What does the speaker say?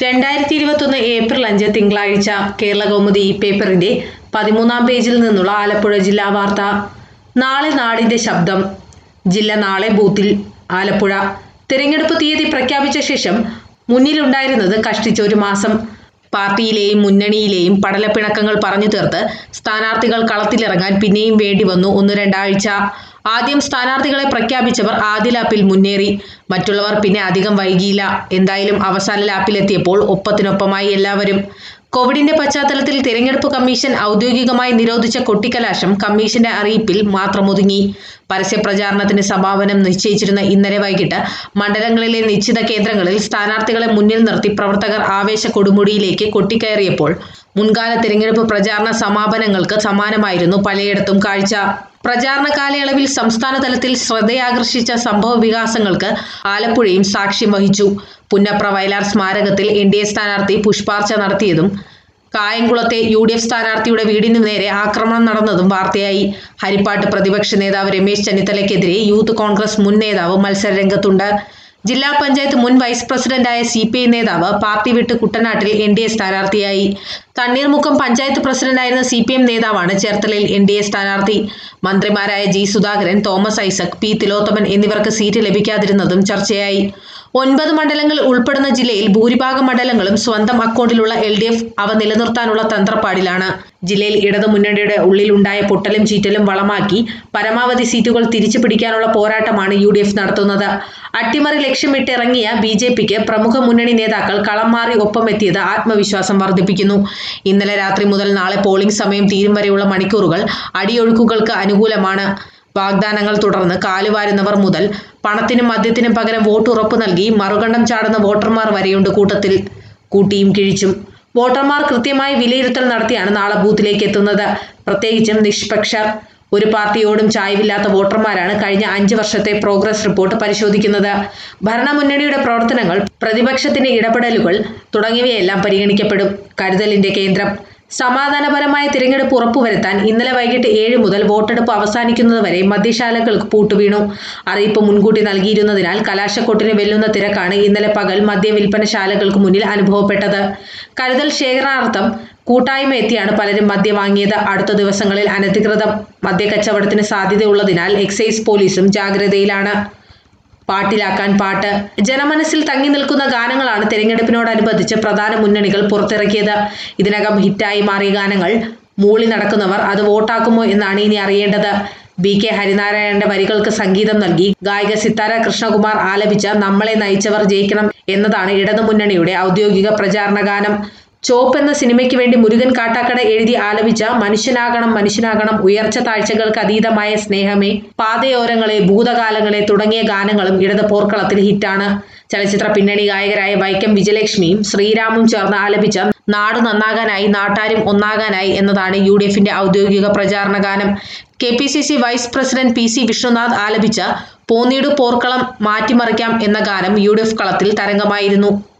രണ്ടായിരത്തി ഇരുപത്തൊന്ന് ഏപ്രിൽ അഞ്ച് തിങ്കളാഴ്ച കേരള കൗമുദി ഈ പേപ്പറിന്റെ പതിമൂന്നാം പേജിൽ നിന്നുള്ള ആലപ്പുഴ ജില്ലാ വാർത്ത നാളെ നാടിന്റെ ശബ്ദം ജില്ല നാളെ ബൂത്തിൽ ആലപ്പുഴ തിരഞ്ഞെടുപ്പ് തീയതി പ്രഖ്യാപിച്ച ശേഷം മുന്നിലുണ്ടായിരുന്നത് കഷ്ടിച്ച ഒരു മാസം പാർട്ടിയിലെയും മുന്നണിയിലെയും പടലപ്പിണക്കങ്ങൾ പറഞ്ഞു തീർത്ത് സ്ഥാനാർത്ഥികൾ കളത്തിലിറങ്ങാൻ പിന്നെയും വേണ്ടി വന്നു ഒന്ന് രണ്ടാഴ്ച ആദ്യം സ്ഥാനാർത്ഥികളെ പ്രഖ്യാപിച്ചവർ ആദ്യ ലാപ്പിൽ മുന്നേറി മറ്റുള്ളവർ പിന്നെ അധികം വൈകിയില്ല എന്തായാലും അവസാന ലാപ്പിലെത്തിയപ്പോൾ ഒപ്പത്തിനൊപ്പമായി എല്ലാവരും കോവിഡിന്റെ പശ്ചാത്തലത്തിൽ തിരഞ്ഞെടുപ്പ് കമ്മീഷൻ ഔദ്യോഗികമായി നിരോധിച്ച കൊട്ടിക്കലാശം കമ്മീഷന്റെ അറിയിപ്പിൽ മാത്രം ഒതുങ്ങി പരസ്യപ്രചാരണത്തിന് സമാപനം നിശ്ചയിച്ചിരുന്ന ഇന്നലെ വൈകിട്ട് മണ്ഡലങ്ങളിലെ നിശ്ചിത കേന്ദ്രങ്ങളിൽ സ്ഥാനാർത്ഥികളെ മുന്നിൽ നിർത്തി പ്രവർത്തകർ ആവേശ കൊടുമുടിയിലേക്ക് കൊട്ടിക്കയറിയപ്പോൾ മുൻകാല തിരഞ്ഞെടുപ്പ് പ്രചാരണ സമാപനങ്ങൾക്ക് സമാനമായിരുന്നു പലയിടത്തും കാഴ്ച പ്രചാരണ കാലയളവിൽ സംസ്ഥാന തലത്തിൽ ശ്രദ്ധയാകർഷിച്ച സംഭവ വികാസങ്ങൾക്ക് ആലപ്പുഴയും സാക്ഷ്യം വഹിച്ചു പുന്നപ്ര വയലാർ സ്മാരകത്തിൽ എൻ ഡി എ സ്ഥാനാർത്ഥി പുഷ്പാർച്ച നടത്തിയതും കായംകുളത്തെ യു ഡി എഫ് സ്ഥാനാർത്ഥിയുടെ വീടിനു നേരെ ആക്രമണം നടന്നതും വാർത്തയായി ഹരിപ്പാട്ട് പ്രതിപക്ഷ നേതാവ് രമേശ് ചെന്നിത്തലയ്ക്കെതിരെ യൂത്ത് കോൺഗ്രസ് മുൻ നേതാവ് മത്സര രംഗത്തുണ്ട് ജില്ലാ പഞ്ചായത്ത് മുൻ വൈസ് പ്രസിഡന്റായ സി പി ഐ നേതാവ് പാർട്ടി വിട്ട് കുട്ടനാട്ടിൽ എൻ ഡി എ സ്ഥാനാർത്ഥിയായി തണ്ണീർമുക്കം പഞ്ചായത്ത് പ്രസിഡന്റായിരുന്ന സി പി എം നേതാവാണ് ചേർത്തലയിൽ എൻ ഡി എ സ്ഥാനാർത്ഥി മന്ത്രിമാരായ ജി സുധാകരൻ തോമസ് ഐസക് പി തിലോത്തമൻ എന്നിവർക്ക് സീറ്റ് ലഭിക്കാതിരുന്നതും ചർച്ചയായി ഒൻപത് മണ്ഡലങ്ങൾ ഉൾപ്പെടുന്ന ജില്ലയിൽ ഭൂരിഭാഗം മണ്ഡലങ്ങളും സ്വന്തം അക്കൗണ്ടിലുള്ള എൽ ഡി എഫ് അവ നിലനിർത്താനുള്ള തന്ത്രപ്പാടിലാണ് ജില്ലയിൽ ഇടതു മുന്നണിയുടെ ഉള്ളിലുണ്ടായ പൊട്ടലും ചീറ്റലും വളമാക്കി പരമാവധി സീറ്റുകൾ തിരിച്ചു പിടിക്കാനുള്ള പോരാട്ടമാണ് യു ഡി എഫ് നടത്തുന്നത് അട്ടിമറി ലക്ഷ്യമിട്ടിറങ്ങിയ ബി ജെ പിക്ക് പ്രമുഖ മുന്നണി നേതാക്കൾ കളം മാറി ഒപ്പമെത്തിയത് ആത്മവിശ്വാസം വർദ്ധിപ്പിക്കുന്നു ഇന്നലെ രാത്രി മുതൽ നാളെ പോളിംഗ് സമയം തീരും വരെയുള്ള മണിക്കൂറുകൾ അടിയൊഴുക്കുകൾക്ക് അനുകൂലമാണ് വാഗ്ദാനങ്ങൾ തുടർന്ന് കാലുവാരുന്നവർ മുതൽ പണത്തിനും മദ്യത്തിനും പകരം വോട്ട് ഉറപ്പു നൽകി മറുകണ്ഠം ചാടുന്ന വോട്ടർമാർ വരെയുണ്ട് കൂട്ടത്തിൽ കൂട്ടിയും കിഴിച്ചും വോട്ടർമാർ കൃത്യമായി വിലയിരുത്തൽ നടത്തിയാണ് നാളെ ബൂത്തിലേക്ക് എത്തുന്നത് പ്രത്യേകിച്ചും നിഷ്പക്ഷർ ഒരു പാർട്ടിയോടും ചായ്വില്ലാത്ത വോട്ടർമാരാണ് കഴിഞ്ഞ അഞ്ച് വർഷത്തെ പ്രോഗ്രസ് റിപ്പോർട്ട് പരിശോധിക്കുന്നത് ഭരണമുന്നണിയുടെ പ്രവർത്തനങ്ങൾ പ്രതിപക്ഷത്തിന്റെ ഇടപെടലുകൾ തുടങ്ങിയവയെല്ലാം പരിഗണിക്കപ്പെടും കരുതലിന്റെ കേന്ദ്രം സമാധാനപരമായ തിരഞ്ഞെടുപ്പ് ഉറപ്പുവരുത്താൻ ഇന്നലെ വൈകിട്ട് ഏഴ് മുതൽ വോട്ടെടുപ്പ് അവസാനിക്കുന്നതുവരെ മദ്യശാലകൾക്ക് പൂട്ടുവീണു അറിയിപ്പ് മുൻകൂട്ടി നൽകിയിരുന്നതിനാൽ കലാശക്കൊട്ടിന് വെല്ലുന്ന തിരക്കാണ് ഇന്നലെ പകൽ മദ്യവിൽപ്പനശാലകൾക്ക് മുന്നിൽ അനുഭവപ്പെട്ടത് കരുതൽ ശേഖരണാർത്ഥം കൂട്ടായ്മ എത്തിയാണ് പലരും മദ്യം വാങ്ങിയത് അടുത്ത ദിവസങ്ങളിൽ അനധികൃത മദ്യക്കച്ചവടത്തിന് സാധ്യതയുള്ളതിനാൽ എക്സൈസ് പോലീസും ജാഗ്രതയിലാണ് പാട്ടിലാക്കാൻ പാട്ട് ജനമനസ്സിൽ തങ്ങി നിൽക്കുന്ന ഗാനങ്ങളാണ് തിരഞ്ഞെടുപ്പിനോടനുബന്ധിച്ച് പ്രധാന മുന്നണികൾ പുറത്തിറക്കിയത് ഇതിനകം ഹിറ്റായി മാറിയ ഗാനങ്ങൾ മൂളി നടക്കുന്നവർ അത് വോട്ടാക്കുമോ എന്നാണ് ഇനി അറിയേണ്ടത് ബി കെ ഹരിനാരായണന്റെ വരികൾക്ക് സംഗീതം നൽകി ഗായിക സിത്താര കൃഷ്ണകുമാർ ആലപിച്ച നമ്മളെ നയിച്ചവർ ജയിക്കണം എന്നതാണ് ഇടതുമുന്നണിയുടെ ഔദ്യോഗിക പ്രചാരണ ഗാനം ചോപ്പ് എന്ന സിനിമയ്ക്ക് വേണ്ടി മുരുകൻ കാട്ടാക്കട എഴുതി ആലപിച്ച മനുഷ്യനാകണം മനുഷ്യനാകണം ഉയർച്ച താഴ്ചകൾക്ക് അതീതമായ സ്നേഹമേ പാതയോരങ്ങളെ ഭൂതകാലങ്ങളെ തുടങ്ങിയ ഗാനങ്ങളും ഇടത് പോർക്കളത്തിൽ ഹിറ്റാണ് ചലച്ചിത്ര പിന്നണി ഗായകരായ വൈക്കം വിജയലക്ഷ്മിയും ശ്രീരാമും ചേർന്ന് ആലപിച്ച നാട് നന്നാകാനായി നാട്ടാരും ഒന്നാകാനായി എന്നതാണ് യു ഡി എഫിന്റെ ഔദ്യോഗിക പ്രചാരണ ഗാനം K P C C vice president P C Vishnunath ആലപിച്ച പോന്നീട് പോർക്കളം മാറ്റിമറിക്കാം എന്ന ഗാനം യു ഡി എഫ് കളത്തിൽ തരംഗമായിരുന്നു